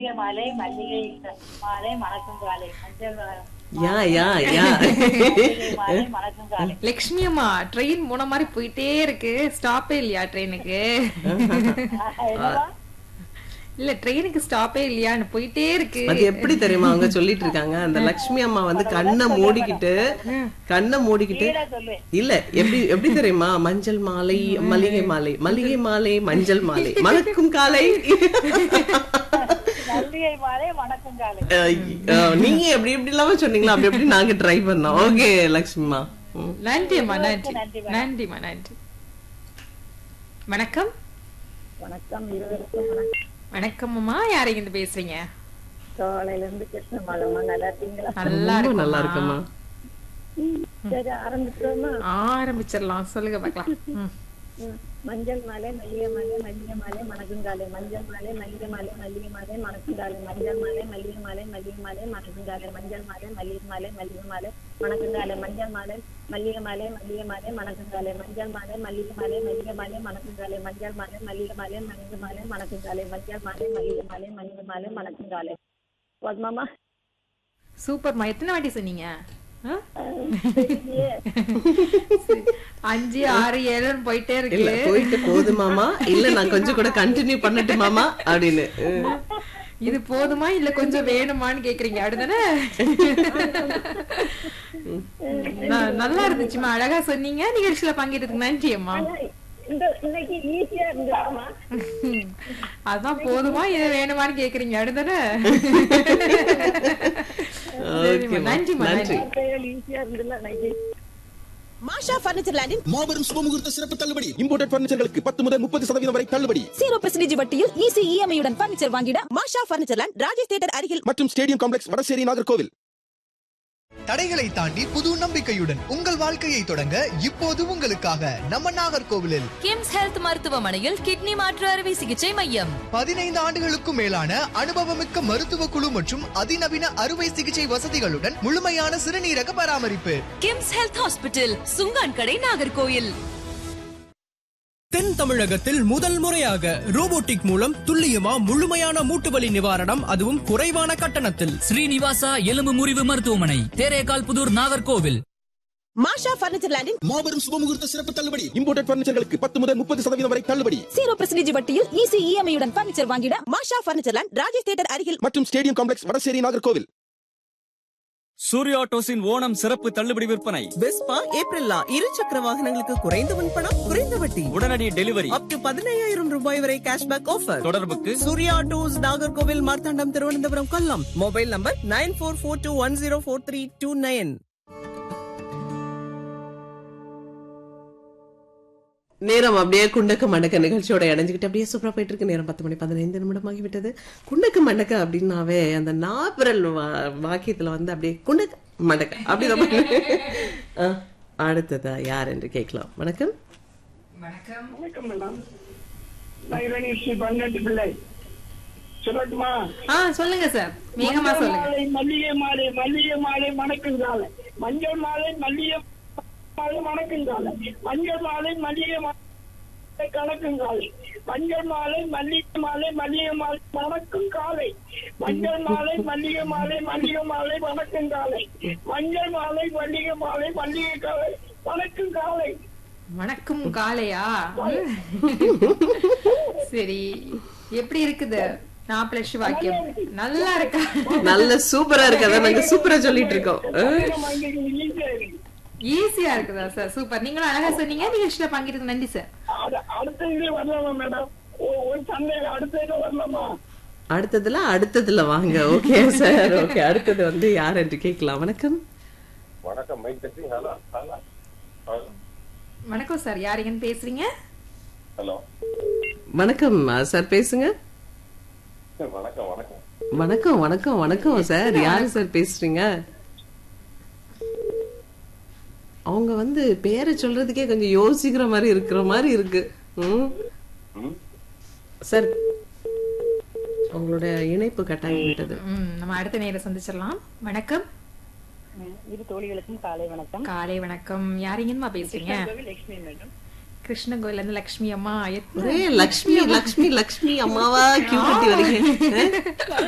மல்லிகை மாலை மல்லிகை மாலை மணக்கும் காலை மஞ்சள் வா- யா யா யா மல்லிகை மாலை மணக்கும் காலை லக்ஷ்மி அம்மா ட்ரெயின் போன மாதிரி போயிட்டே இருக்கு ஸ்டாப்பே இல்லையா ட்ரெயினுக்கு என்னவா? இல்ல ட்ரெயினுக்கு ஸ்டாப்பே இல்லையான்னு போயிட்டே இருக்கு அது எப்படி தெரியுமா அவங்க சொல்லிட்டு இருக்காங்க அந்த லக்ஷ்மி அம்மா வந்து கண்ணை மூடிக்கிட்டு கண்ணை மூடிக்கிட்டு கீழே சொல்லு இல்ல எப்படி எப்படி தெரியுமா மஞ்சள் மாலை மல்லிகை மாலை மல்லிகை மாலை மஞ்சள் மாலை மணக்கும் காலை மல்லிகை மாலை மணக்கும் காலை அஹ், நீங்க எப்படி எப்படி இல்லாம சொன்னீங்களா அப்படி எப்படி நாங்க ட்ரை பண்ணோம் ஓகே லக்ஷ்மிமா ம். நன்றி அம்மா நன்றி நன்றி, நன்றிம்மா நன்றி வணக்கம் வணக்கம் இருவருக்கும் வணக்கம் வணக்கம் அம்மா யாரையும் இருந்து பேசுறீங்க காலையில இருந்து கிருஷ்ணமாலம்மா நல்லா இருக்கீங்களா நல்லா ரொம்ப இருக்கு நல்லா இருக்குமா சரி ஆரம்பிச்சோமா ஆரம்பிச்சிடலாம் சொல்லுங்க பார்க்கலாம் ம். ம். மஞ்சள் மாலை மல்லிகை மாலை மல்லிகை மாலை மணக்கும் காலை மஞ்சள் மாலை மல்லிகை மாலை மல்லிகை மாலை மணக்கும் காலை மஞ்சள் மாலை மல்லிகை மாலை மல்லிகை மாலை மணக்கும் காலை மஞ்சள் மாலை மல்லிகை மாலை மல்லிகை மாலை மணக்கும் காலை மஞ்சள் மாலை மல்லிகை மாலை மல்லிகை மாலை மணக்கும் காலை மஞ்சள் மாலை மல்லிகை மாலை மல்லிகை மாலை மணக்கும் காலை மஞ்சள் மாலை மல்லிகை மாலை மல்லிகை மாலை மணக்கும் காலை மஞ்சள் மாலை மல்லிகை மாலை மல்லிகை மாலை மணக்கும் காலை போதுமாமா சூப்பர்மா எத்தனை வாட்டி சொன்னீங்க ஆ? தெரியலையே. சரி. அஞ்சு ஆறு ஏழுன்னு போயிட்டே இல்ல இருக்கு போயிட்டு போதுமாமா இல்ல நான் கொஞ்சம் கூட கண்டினியூ பண்ணட்டுமாமா அப்படின்னு ம். இது போதுமா இல்ல கொஞ்சம் வேணுமான்னு கேக்குறீங்க அப்படிதானே ந- நல்லா இருந்துச்சுமா அழகா சொன்னீங்க நிகழ்ச்சியில பங்கேற்றதுக்கு நன்றி அம்மா இந்த இன்னைக்கு ஈஸியா இருந்துச்சுமா அதான் போதுமா இது வேணுமான்னு கேக்குறீங்க அப்படிதானே சரிம்மா, ஓகேம்மா. நன்றிம்மா நன்றி நன்றி ஈஸியா இருந்துல இன்னைக்கு மாஷா பர்னிச்சர் லேண்டின் மாபெரும் சுபமுகூர்த்த சிறப்பு தள்ளுபடி இம்போர்டட் பர்னிச்சர்களுக்கு பத்து முதல் முப்பது சதவீதம் வரை தள்ளுபடி ஜீரோ பெர்சன்டேஜ் வட்டியில் ஈஸி இஎம்ஐ உடன் பர்னிச்சர் வாங்கிட Masha furniture land Rajesh theatre அருகில் மற்றும் ஸ்டேடியம் காம்ப்ளெக்ஸ் வடசேரி நாகர்கோவில் தடைகளை தாண்டி புது நம்பிக்கையுடன் உங்கள் வாழ்க்கையை தொடங்க இப்போது உங்களுக்காக நம்ம நாகர்கோவிலில் கிம்ஸ் ஹெல்த் மருத்துவமனையில் கிட்னி மாற்று அறுவை சிகிச்சை மையம் பதினைந்து ஆண்டுகளுக்கும் மேலான அனுபவமிக்க மருத்துவ குழு மற்றும் அதிநவீன அறுவை சிகிச்சை வசதிகளுடன் முழுமையான சிறுநீரக பராமரிப்பு கிம்ஸ் ஹெல்த் ஹாஸ்பிட்டல் சுங்கான் கடை நாகர்கோயில் தென் தமிழகத்தில் முதல் முறையாக ரோபோட்டிக் மூலம் துல்லியமா முழுமையான மூட்டுவலி நிவாரணம் அதுவும் குறைவான கட்டணத்தில் ஸ்ரீனிவாசா எலும்பு முறிவு மருத்துவமனை தேரேகால் புதூர் நாகர்கோவில் மாஷா பர்னிச்சர் லேண்டின் மாபெரும் சுபமுகூர்த்த சிறப்பு தள்ளுபடி இம்போர்டட் பர்னிச்சர்களுக்கு பத்து முதல் முப்பது சதவீதம் வரை தள்ளுபடி ஜீரோ பெர்சன்டேஜ் வட்டியில் ஈஸி இஎம்ஐ உடன் பர்னிச்சர் வாங்கிட Masha furniture land Rajesh theatre அருகில் மற்றும் ஸ்டேடியம் காம்ப்ளெக்ஸ் வடசேரி நாகர்கோவில் சூர்யா ஆட்டோஸின் ஓணம் சிறப்பு தள்ளுபடி விற்பனை வெஸ்பா ஏப்ரல்லா இரு சக்கர வாகனங்களுக்கு குறைந்த முன்பணம் குறைந்த வட்டி உடனடி டெலிவரி அப் டு பதினையாயிரம் ரூபாய் வரை கேஷ்பேக் ஆஃபர் தொடர்புக்கு Surya autos Nagercoil Marthandam Thiruvananthapuram Kollam mobile number nine four four two one zero four three two nine நேரம் அப்படியே குண்டக்க மண்டக்க நிகழ்ச்சியோட இணைஞ்சுக்கிட்டு அப்படியே சூப்பரா போயிட்டு இருக்கு நேரம் பத்து மணி பதினைந்து நிமிடம் ஆகிவிட்டது குண்டக்க மண்டக்க அப்படின்னாவே அந்த நாப்பிரல் வா- வாக்கியத்துல வந்து அப்படியே குண்டக்க மண்டக்க அப்படிதான் ஆ, அடுத்ததா யார் என்று கேட்கலாம் வணக்கம் வணக்கம் மேடம் நான் இரணி ஸ்ரீ பன்னெண்டு பிள்ளை சொல்லட்டுமா ஆ சொல்லுங்க சார் வேகமா மஞ்சள் சொல்லுங்க மாலை மல்லிகை மாலை மல்லிகை மாலை மணக்குங்காலை மஞ்சள் மாலை மல்லிகை மாலை மணக்குங்காலை மஞ்சள் மாலை மல்லிகை மாலை கணக்குங்காலை மஞ்சள் மாலை மல்லிகை மாலை மல்லிகை மாலை மணக்கும் காலை மஞ்சள் மாலை மல்லிகை மாலை மல்லிகை மாலை மணக்கும் காலை மஞ்சள் மாலை மல்லிகை மாலை மல்லிகை காலை மணக்கும் காலை வணக்கம் காளையா ம். சரி எப்படி இருக்குது நாப்பலட்ச வாக்கியம் நல்லா இருக்கா நல்ல சூப்பரா இருக்கு அதான் நாங்க சூப்பரா சொல்லிட்டு இருக்கோம் ஆ, ஈஸியா இருக்குதா சார் சூப்பர் நீங்களும் அழகா சொன்னீங்க நிகழ்ச்சியில பங்கேற்றது நன்றி சார் அடுத்த இதுல வரலாமா மேடம் ஒரு சந்தேகம் அடுத்த இதுல வரலாமா அடுத்ததுல அடுத்ததுல வாங்க ஓகே சார் ஓகே அடுத்தது வந்து யார் என்று கேட்கலாம் வணக்கம் வணக்கம் மைக் தட்டி ஹலோ ஹலோ வணக்கம் சார் யாருங்கன்னு பேசுறீங்க ஹலோ வணக்கம் சார் பேசுங்க வணக்கம் வணக்கம் வணக்கம் வணக்கம் வணக்கம் சார் யாரு சார் பேசுறீங்க அவங்க வந்து பேரை சொல்றதுக்கே கொஞ்சம் யோசிக்கிற மாதிரி இருக்கிற மாதிரி இருக்கு ம். ம்? சார் உங்களுடைய இணைப்பு கட்டாயம் விட்டது ம், நம்ம அடுத்த நேரம் சந்திச்சிடலாம் வணக்கம் இரு தோழிகளுக்கும் காலை வணக்கம் காலை வணக்கம் யாருங்கம்மா பேசுறீங்க லட்சுமி மேடம் கிருஷ்ணகோயில இருந்து லக்ஷ்மி அம்மா எத்தனை ஒரே லக்ஷ்மி லக்ஷ்மி லக்ஷ்மி அம்மாவா கியூ கட்டி வரீங்க